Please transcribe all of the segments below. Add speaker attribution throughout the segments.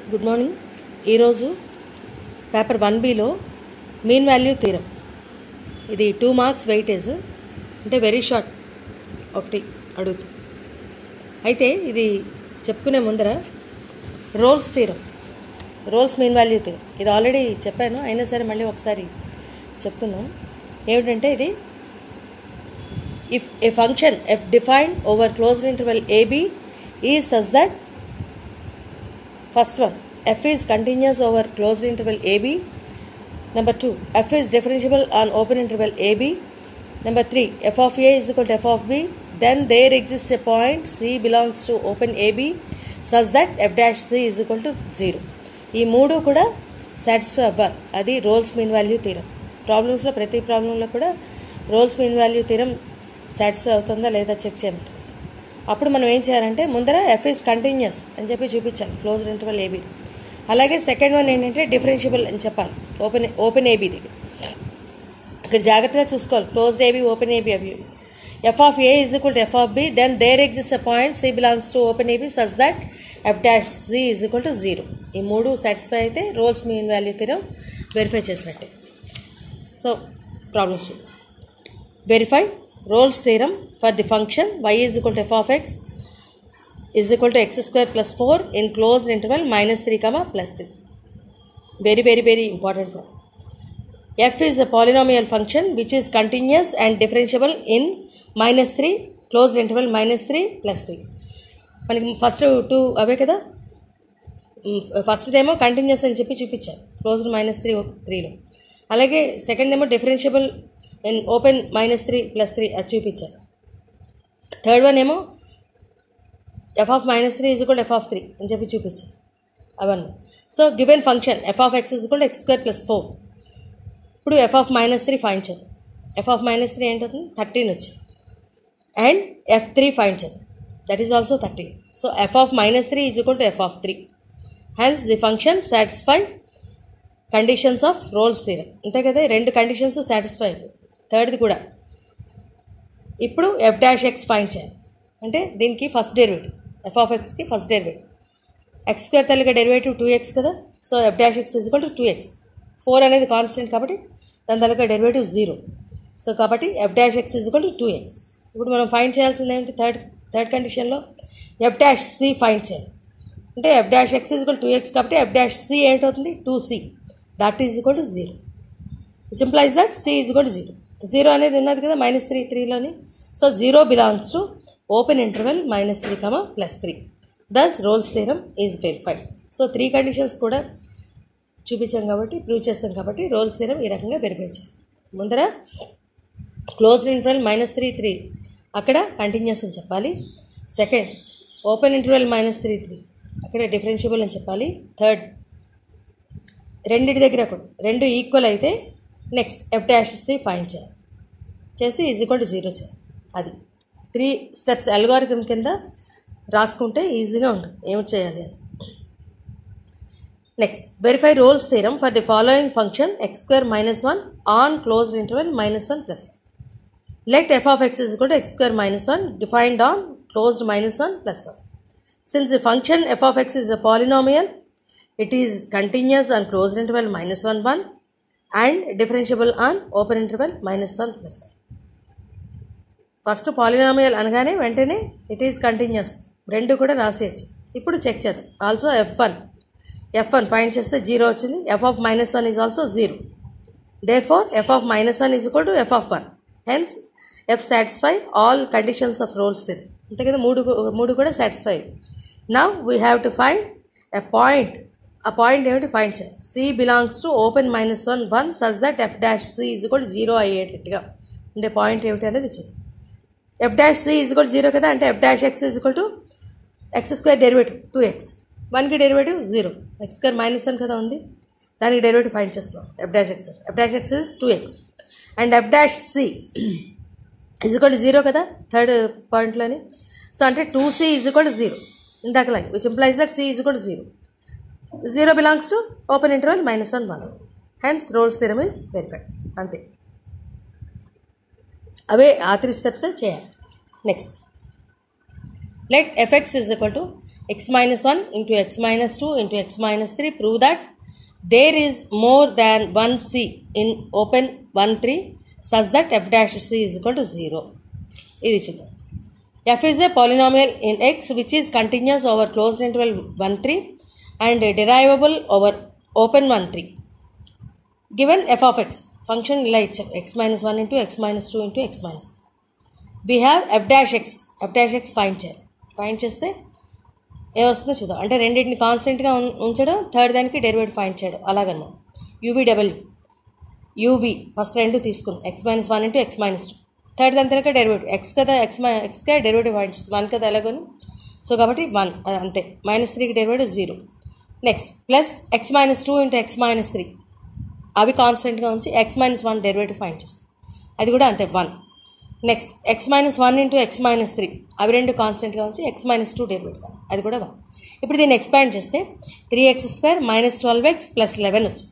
Speaker 1: Good morning ఈరోజు paper one below mean value theorem ఇది two marks weightage అంటే very short ఒకటి అడుగుతూ అయితే ఇది చెప్పుకునే ముందర Rolle's theorem Rolle's mean value theorem ఇది ఆల్రెడీ చెప్పాను అయినా సరే మళ్ళీ ఒకసారి చెప్తున్నాం ఏమిటంటే ఇది if a function f defined over close interval A B ఈ such that First one, f is continuous over closed interval AB. Number two, f is differentiable on open interval AB. Number three, f of A is equal to f of B. Then there exists a point C belongs to open AB such that f dash C is equal to 0. ఈ మూడు కూడా satisfy అవ్వాలి అది roles mean value తీరం ప్రాబ్లమ్స్లో ప్రతి ప్రాబ్లంలో కూడా Rolle's mean value theorem satisfy అవుతుందా లేదా చెక్ చేయమంటారు అప్పుడు మనం ఏం చేయాలంటే ముందర ఎఫ్ ఇస్ కంటిన్యూస్ అని చెప్పి చూపించాలి క్లోజ్ ఇంటర్వల్ ఏబీ అలాగే సెకండ్ వన్ ఏంటంటే డిఫరెన్షియబుల్ అని చెప్పాలి ఓపెన్ ఓపెన్ ఏబీ దగ్గర ఇక్కడ జాగ్రత్తగా చూసుకోవాలి క్లోజ్డ్ ఏబీ ఓపెన్ ఏబీ అవి f of a is equal to f of b then there exist a point c belongs to open A B such that f dash c is equal to zero ఈ మూడు satisfy అయితే Rolle's mean value theorem verify చేసినట్టే so problems verify Rolle's theorem for the function y is equal to f of x is equal to x square plus 4 in closed interval minus 3 comma plus 3 very very very important one f is a polynomial function which is continuous and differentiable in minus 3 closed interval minus 3 plus 3 మనకి first two అవే కదా first ఏమో continuous అని చెప్పి చూపించాను closed minus three త్రీలో అలాగే second ఏమో differentiable and open minus three plus three అది చూపించాను థర్డ్ వన్ ఏమో f of minus three is equal f of three అని చెప్పి చూపించాను అవన్నీ so given function f of x is equal x square plus four ఇప్పుడు f of minus three find చేద్దాం f of minus three ఏంటవుతుంది thirteen వచ్చింది and f three find చేద్దాం that is also thirteen so f of minus three is equal to f of three hence the function satisfy conditions of Rolle's theorem అంతే కదా రెండు conditions satisfy థర్డ్ది కూడా ఇప్పుడు F dash X find చేయాలి అంటే దీనికి first derivative f of ఎక్స్కి first derivative x square తల్లిగా డెరివేటివ్ టూ ఎక్స్ కదా so f dash x is equal to two x four అనేది కాన్స్టెంట్ కాబట్టి దాని తల్లిగా డెరివేటివ్ జీరో సో కాబట్టి f dash x is equal to two x ఇప్పుడు మనం ఫైన్ చేయాల్సింది ఏంటి థర్డ్ థర్డ్ కండిషన్లో ఎఫ్ డాష్ సి ఫైన్ చేయాలి అంటే f dash x is equal two x కాబట్టి ఎఫ్ డాష్ సి ఏంటవుతుంది two see that is equal to zero it's implies that c is equal to zero zero అనేది ఉన్నది కదా minus three త్రీలోని so zero belongs to open interval minus three comma plus three thus Rolle's theorem is verified so three conditions కూడా చూపించాం కాబట్టి prove చేస్తాం కాబట్టి roles theorem ఈ రకంగా వెరిఫై చేయాలి ముందర closed interval minus three three అక్కడ కంటిన్యూస్ అని చెప్పాలి second open interval minus three three అక్కడ డిఫరెన్షియబుల్ అని చెప్పాలి థర్డ్ రెండింటి దగ్గర కూడా రెండు ఈక్వల్ అయితే next f dash C find చేయాలి చేసి ఈజ్ ఈక్వల్ టు జీరో చేయాలి అది త్రీ స్టెప్స్ అల్గోరిథం కింద రాసుకుంటే ఈజీగా ఉంటుంది ఏమి చేయాలి అని next verify Rolle's theorem for the following function x square minus one on closed interval minus one plus let f of x is equal to x square minus one defined on closed minus one plus one since the function f of x is a polynomial it is continuous on closed interval minus 1 1 and differentiable on open interval minus 1 plus 1 first polynomial అనగానే వెంటనే it is continuous రెండు కూడా రాసేయచ్చు ఇప్పుడు check చేద్దాం also f one f one find చేస్తే zero వచ్చింది f of minus one is also zero therefore f of minus one is equal to f of one hence f satisfy all conditions of Rolle's theorem అంతే కదా మూడు మూడు కూడా satisfy now we have to find a point ఆ point ఏమిటి find చేయాలి c belongs to open minus one one such that f dash c is కూడా zero అయ్యేటట్టుగా ఉండే పాయింట్ ఏమిటి అనేది చూద్దాం ఎఫ్ డాష్ సి ఈజ్ కూడా జీరో కదా అంటే f dash x is equal to x square derivative two x వన్కి derivative zero x square minus one కదా ఉంది దానికి డెరివేటివ్ ఫైన్ చేస్తున్నాం f dash x f dash X is two x and f dash c is equal to zero కదా third పాయింట్లోని so అంటే two C is equal to zero ఇందాకలాగే which implies that c is equal to zero zero belongs to open interval minus one one hence Rolle's theorem is verified అంతే అవే ఆ three steps చేయాలి next let fx is equal to x minus 1 into x minus 2 into x minus 3 prove that there is more than one c in open 1 3 such that f dash c is equal to 0 ఇది ఇచ్చింది f is a polynomial in x which is continuous over closed interval 1 3 and derivable over open 1 3 given f of x function ఇలా ఇచ్చారు x minus 1 into x minus 2 into x minus we have f dash x f dash x find చేయాలి find చేస్తే ఏమొస్తుందో చూద్దాం అంటే రెండింటిని కాన్స్టెంట్గా ఉంచడం థర్డ్ దానికి డెరివేటివ్ ఫైండ్ చేయడం అలాగన్నా యూవీడబ్ల్యూ యూవి ఫస్ట్ రెండు తీసుకున్నాం x minus one into x minus two third దాని తర్వాత డెరివేటివ్ ఎక్స్ కదా ఎక్స్ మై ఎక్స్కే డెరివేటివ్ ఫైండ్ చేస్తాం వన్ కదా ఎలాగోని సో కాబట్టి వన్ అంతే మైనస్ త్రీకి derivative zero next plus x minus two into x minus three అవి కాన్స్టెంట్గా ఉంచి x minus one derivative find చేస్తాం అది కూడా అంతే one next x minus one into x minus three అవి రెండు కాన్స్టెంట్గా ఉంచి x minus two derivative find అది కూడా వన్ ఇప్పుడు దీన్ని ఎక్స్పాండ్ చేస్తే three x square minus twelve x plus eleven వచ్చింది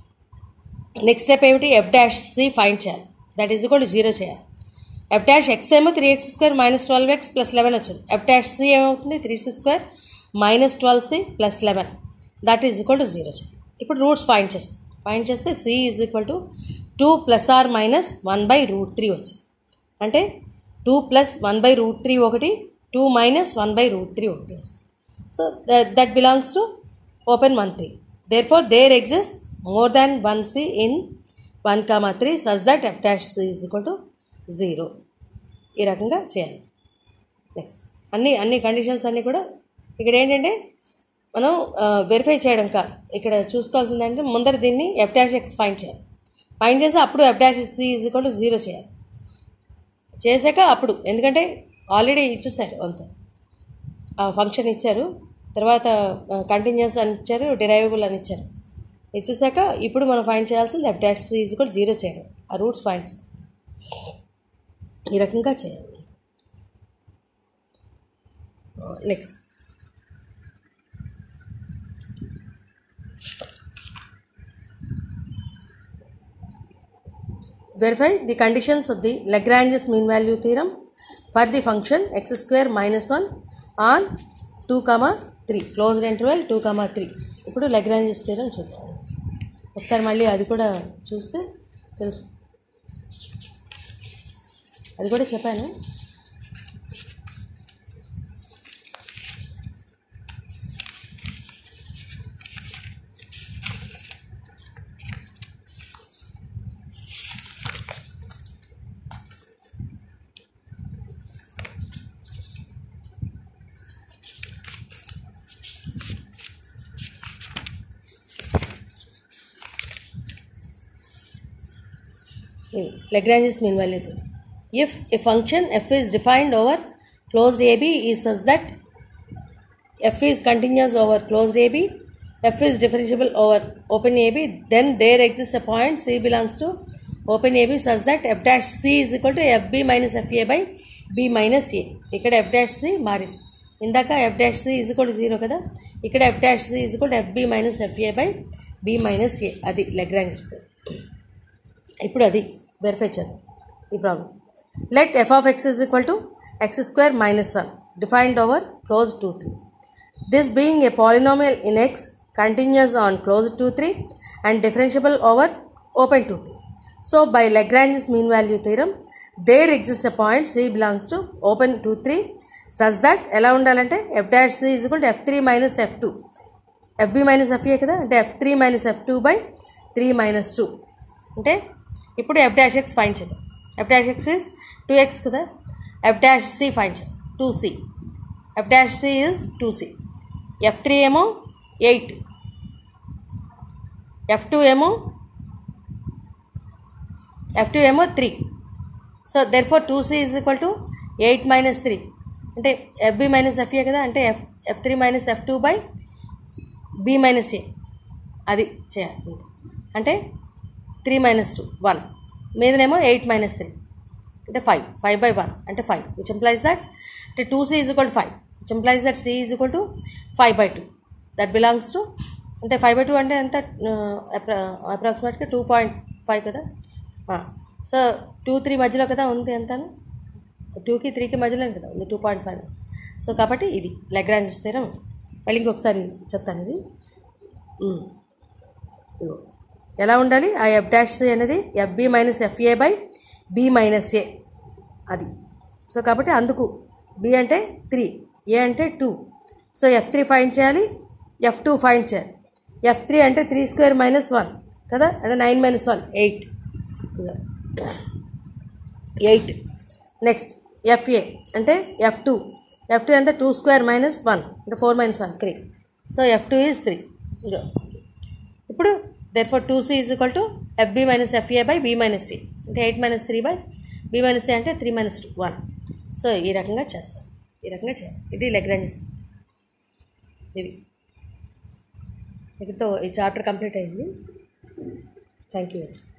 Speaker 1: నెక్స్ట్ స్టెప్ ఏమిటి ఎఫ్ డాష్ సి ఫైండ్ చేయాలి దట్ ఈజ్ ఈక్వల్ జీరో చేయాలి ఎఫ్ డాష్ ఎక్స్ ఏమో three x square minus twelve x plus eleven వచ్చింది f dash c ఏమవుతుంది three c square minus twelve c plus eleven that is equal to zero చేయాలి ఇప్పుడు roots find చేస్తాం find చేస్తే C is equal to two plus or minus one by root three వచ్చింది అంటే two plus one by root three ఒకటి two minus one by root three ఒకటి వచ్చింది so that belongs to open one three therefore there exist more than one c in one comma three such that f dash c is equal to zero ఈ రకంగా చేయాలి next అన్ని అన్ని conditions అన్నీ కూడా ఇక్కడ ఏంటంటే మనం వెరిఫై చేయడం కాదు ఇక్కడ చూసుకోవాల్సింది అంటే ముందర దీన్ని ఎఫ్ డాష్ ఎక్స్ ఫైన్ చేయాలి ఫైన్ చేసి అప్పుడు f dash c is equal to zero చేయాలి చేశాక అప్పుడు ఎందుకంటే ఆల్రెడీ ఇచ్చేసారు అంత ఫంక్షన్ ఇచ్చారు తర్వాత కంటిన్యూస్ అని ఇచ్చారు డిరైవబుల్ అని ఇచ్చారు ఇచ్చేసాక ఇప్పుడు మనం ఫైండ్ చేయాల్సింది ఎఫ్ డాష్ ఈజ్ కూడా జీరో చేయడం ఆ రూట్స్ ఫైండ్ చేయాలి ఈ రకంగా చేయాలి next verify the conditions of the Lagrange's mean value theorem for the function x square minus 1 on 2 comma 3 closed interval 2 comma 3 ఇప్పుడు లగ్రాంజెస్ థీరం చూద్దాం ఒకసారి మళ్ళీ అది కూడా చూస్తే తెలుసు అది కూడా చెప్పాను Lagrange's mean value theorem. If a function f is defined over closed AB is such that f is continuous over closed AB, f is differentiable over open AB, then there exists a point C belongs to open AB such that f dash C is equal to fb minus fa by b minus a. ఇక్కడ f dash C మారింది ఇందాక f dash C is equal to 0 కదా ఇక్కడ f dash C is equal to fb minus fa by b minus a అది Lagrange ఇస్తుంది ఇప్పుడు అది verify చేద్దాం ఈ problem let f of x is equal to x square minus one defined over close two three this being a polynomial in x continuous on close two three and differentiable over open two three so by Lagrange's mean value theorem there exist a point c belongs to open two three such that ఎలా ఉండాలంటే f dash c is equal to F three minus F two F B minus FA కదా అంటే F three minus F two by three minus two అంటే ఇప్పుడు F dash X fine చేద్దాం F dash X is two X కదా F dash C fine చేద్దాం two C F dash C is two C F three ఏమో eight F two ఏమో F two ఏమో three so there four two C is equal to eight minus three అంటే FB minus FA కదా అంటే f f three minus F two by b minus a అది చేయాలి అంటే three minus two one మీదనేమో eight minus three అంటే five five by one అంటే five which implies that అంటే two C is equal to five which implies that c is equal to five by two that belongs to అంటే five by two అంటే ఎంత అప్రాక్సిమేట్గా two point five కదా so two three మధ్యలో కదా ఉంది ఎంతను టూకి త్రీకి మధ్యలో కదా ఉంది టూ పాయింట్ ఫైవ్ సో కాబట్టి ఇది లెగ్రాంజ్ స్థిరం మళ్ళీ ఇంకొకసారి చెప్తాను ఇది ఉమ్. ఇదిగో. ఎలా ఉండాలి ఆ ఎఫ్ డాష్ అనేది f b minus f a by b minus a అది సో కాబట్టి అందుకు బి అంటే త్రీ ఏ అంటే two so f three find చేయాలి ఎఫ్ టూ ఫైండ్ చేయాలి ఎఫ్ త్రీ అంటే త్రీ స్క్వేర్ మైనస్ వన్ కదా అంటే nine minus one eight eight next f a అంటే ఎఫ్ టూ ఎఫ్ టూ అంటే టూ స్క్వేర్ మైనస్ వన్ అంటే four minus one three so f two is three ఇగో ఇప్పుడు therefore two C is equal to f b minus f a by b minus c అంటే eight minus three by b minus c అంటే three minus two one so ఈ రకంగా చేస్తాం ఈ రకంగా చేయాలి ఇది లెగ్రాంజ్ ఇది ఇక్కడితో ఈ చాప్టర్ కంప్లీట్ అయింది థ్యాంక్ యూ